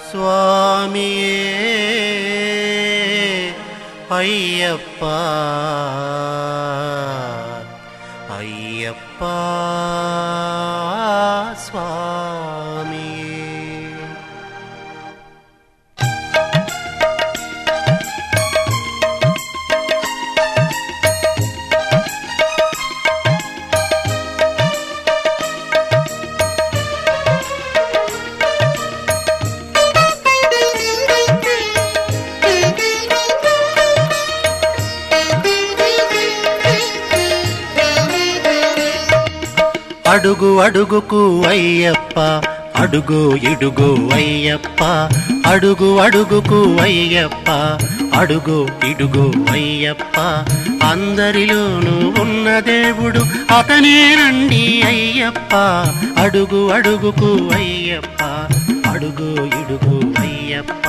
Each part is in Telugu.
స్వామియే అయ్యప్ప అయ్యప్ప స్వామియే అడుగు అడుగుకు అయ్యప్ప అడుగు ఇడుగు అయ్యప్ప అడుగు అడుగుకు అయ్యప్ప అడుగు ఇడుగు అయ్యప్ప అందరిలోనూ ఉన్న దేవుడు అతనేనండి అయ్యప్ప అడుగు అడుగుకు అయ్యప్ప అడుగు ఇడుగు అయ్యప్ప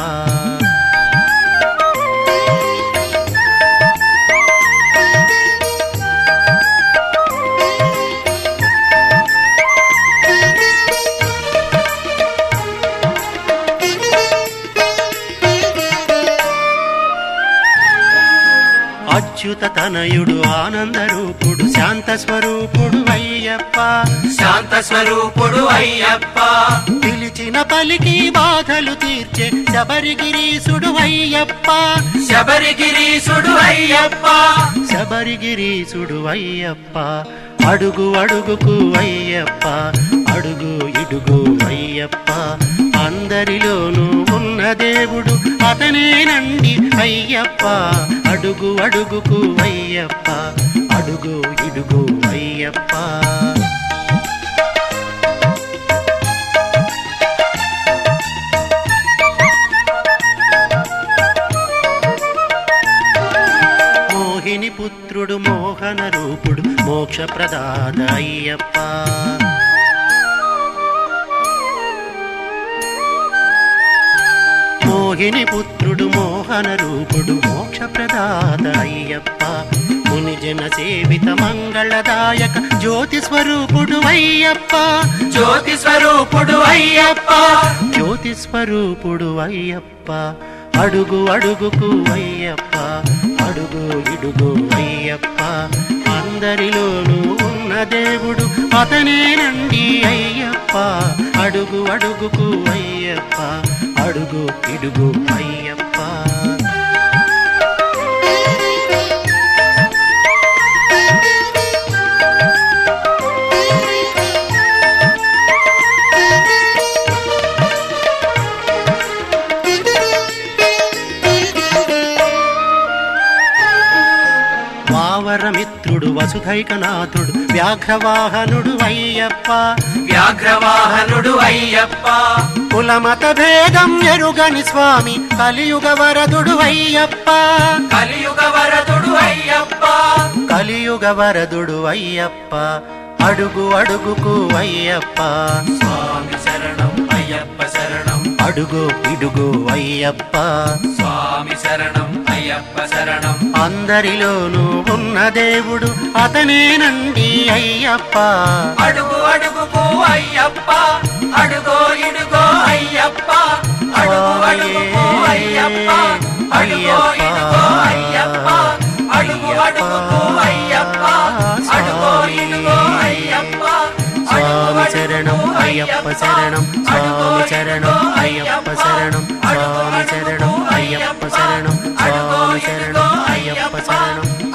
అచ్యుత తనయుడు ఆనందరూపుడు శాంత స్వరూపుడు అయ్యప్ప శాంత స్వరూపుడు అయ్యప్ప పిలిచిన పలికి బాధలు తీర్చే శబరిగిరీసుడు అయ్యప్ప శబరిగిరీసుడు అయ్యప్ప శబరిగిరీసుడు అయ్యప్ప అడుగు అడుగుకు అయ్యప్ప అడుగు ఇడుగు అయ్యప్ప అందరిలోనూ ఉన్న దేవుడు అతనేనండి అయ్యప్ప అడుగు అడుగుకు అయ్యప్ప అడుగు ఇడుగు అయ్యప్ప మోహిని పుత్రుడు మోహన రూపుడు మోక్ష ప్రదాత అయ్యప్ప మోహిని పుత్రుడు మోహన రూపుడు మోక్ష ప్రదాత అయ్యప్ప ముని జన సేవిత మంగళదాయక జ్యోతి స్వరూపుడు అయ్యప్ప జ్యోతి స్వరూపుడు అయ్యప్ప జ్యోతి స్వరూపుడు అయ్యప్ప అడుగు అడుగుకు అయ్యప్ప అడుగు ఇడుగు అయ్యప్ప అందరిలోనూ ఉన్న దేవుడు అతనేనండి అయ్యప్ప అడుగు అడుగుకు అయ్యప్ప అడుగు ఇడుగు అయ్యప్ప వావరమిత్రుడు వసుధైకనాథుడు వ్యాఘ్రవాహనుడు అయ్యప్ప వ్యాఘ్రవాహనుడు అయ్యప్ప కులమత భేదం ఎరుగని స్వామి కలియుగ వరదుడు అయ్యప్ప కలియుగ వరదుడు అయ్యప్ప కలియుగ వరదుడు అయ్యప్ప అడుగు అడుగుకు అయ్యప్ప స్వామి శరణం అయ్యప్ప శరణం అడుగు ఇడుగు అయ్యప్ప స్వామి శరణం అయ్యప్ప శరణం అందరిలోనూ ఉన్న దేవుడు అతనేనండి అయ్యప్ప అడుగు అడుగుకు అయ్యప్ప అడుగో ఇడుగో అయ్యప్ప అడుగు అడుగుకు అయ్యప్ప అడుగో ఇడుగో అయ్యప్ప అడుగు అడుగుకు అయ్యప్ప అడుగో ఇడుగో అయ్యప్ప స్వామి శరణం అయ్యప్ప శరణం స్వామి శరణం అయ్యప్ప శరణం స్వామి శరణం అయ్యప్ప శరణం స్వామి శరణం అయ్యప్ప శరణం